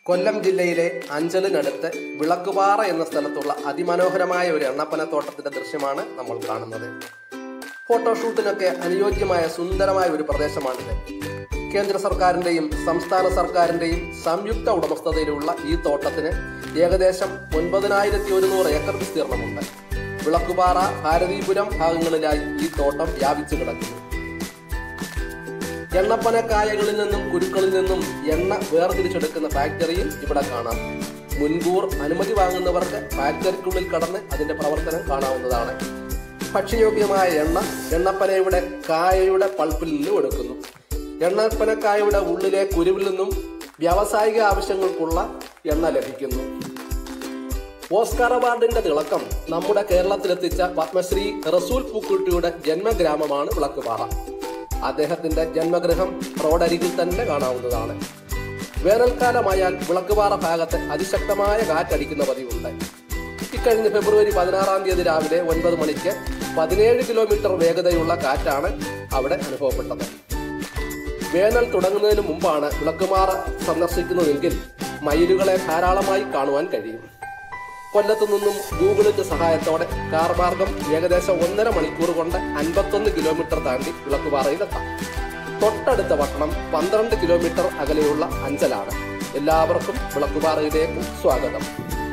കൊല്ലം ജില്ലയിലെ അഞ്ചലിനടുത്ത് വിളക്കുപാറ എന്ന സ്ഥലത്തുള്ള അതിമനോഹരമായ ഒരു എണ്ണപ്പനത്തോട്ടത്തിന്റെ ദൃശ്യമാണ് നമ്മൾ കാണുന്നത് ഫോട്ടോഷൂട്ടിനൊക്കെ അനുയോജ്യമായ സുന്ദരമായ ഒരു പ്രദേശമാണിത് കേന്ദ്ര സർക്കാരിന്റെയും സംസ്ഥാന സർക്കാരിന്റെയും സംയുക്ത ഉടമസ്ഥതയിലുള്ള ഈ തോട്ടത്തിന് ഏകദേശം ഒൻപതിനായിരത്തി ഒരുന്നൂറ് ഏക്കർ വിസ്തീർണമുണ്ട് വിളക്കുപാറ ഭാരതീപുരം ഭാഗങ്ങളിലായി ഈ തോട്ടം വ്യാപിച്ചു കിടക്കുന്നു എണ്ണപ്പനക്കായകളിൽ നിന്നും കുരുക്കളിൽ നിന്നും എണ്ണ വേർതിരിച്ചെടുക്കുന്ന ഫാക്ടറിയും ഇവിടെ കാണാം മുൻകൂർ അനുമതി വാങ്ങുന്നവർക്ക് ഫാക്ടറിക്കുള്ളിൽ കടന്ന് അതിന്റെ പ്രവർത്തനം കാണാവുന്നതാണ് ഭക്ഷ്യയോഗ്യമായ എണ്ണ എണ്ണപ്പനയുടെ കായയുടെ പൾപ്പിൽ നിന്നും എടുക്കുന്നു എണ്ണപ്പനക്കായയുടെ ഉള്ളിലെ കുരുവിൽ നിന്നും വ്യാവസായിക ആവശ്യങ്ങൾക്കുള്ള എണ്ണ ലഭിക്കുന്നു ഓസ്കാർ അവാർഡിന്റെ തിളക്കം നമ്മുടെ കേരളത്തിലെത്തിച്ച പത്മശ്രീ റസൂൽ പൂക്കുട്ടിയുടെ ജന്മഗ്രാമമാണ് വിളക്കുപാറ അദ്ദേഹത്തിന്റെ ജന്മഗൃഹം റോഡരികിൽ തന്നെ കാണാവുന്നതാണ് വേനൽക്കാലമായാൽ വിളക്കുപാറ ഭാഗത്ത് അതിശക്തമായ കാറ്റടിക്കുന്ന പതിവുണ്ട് ഇക്കഴിഞ്ഞ ഫെബ്രുവരി പതിനാറാം തീയതി രാവിലെ ഒൻപത് മണിക്ക് പതിനേഴ് കിലോമീറ്റർ വേഗതയുള്ള കാറ്റാണ് അവിടെ അനുഭവപ്പെട്ടത് വേനൽ തുടങ്ങുന്നതിന് മുമ്പാണ് വിളക്കുമാറ സന്ദർശിക്കുന്നതെങ്കിൽ മയിലുകളെ ധാരാളമായി കാണുവാൻ കഴിയും കൊല്ലത്തു നിന്നും ഗൂഗിളിന്റെ സഹായത്തോടെ കാർ മാർഗം ഏകദേശം ഒന്നര മണിക്കൂർ കൊണ്ട് അൻപത്തൊന്ന് കിലോമീറ്റർ താണ്ടി വിളക്കുപാറയിലെത്താം തൊട്ടടുത്ത പട്ടണം പന്ത്രണ്ട് കിലോമീറ്റർ അകലെയുള്ള അഞ്ചലാണ് എല്ലാവർക്കും വിളക്കുപാറയിലേക്ക് സ്വാഗതം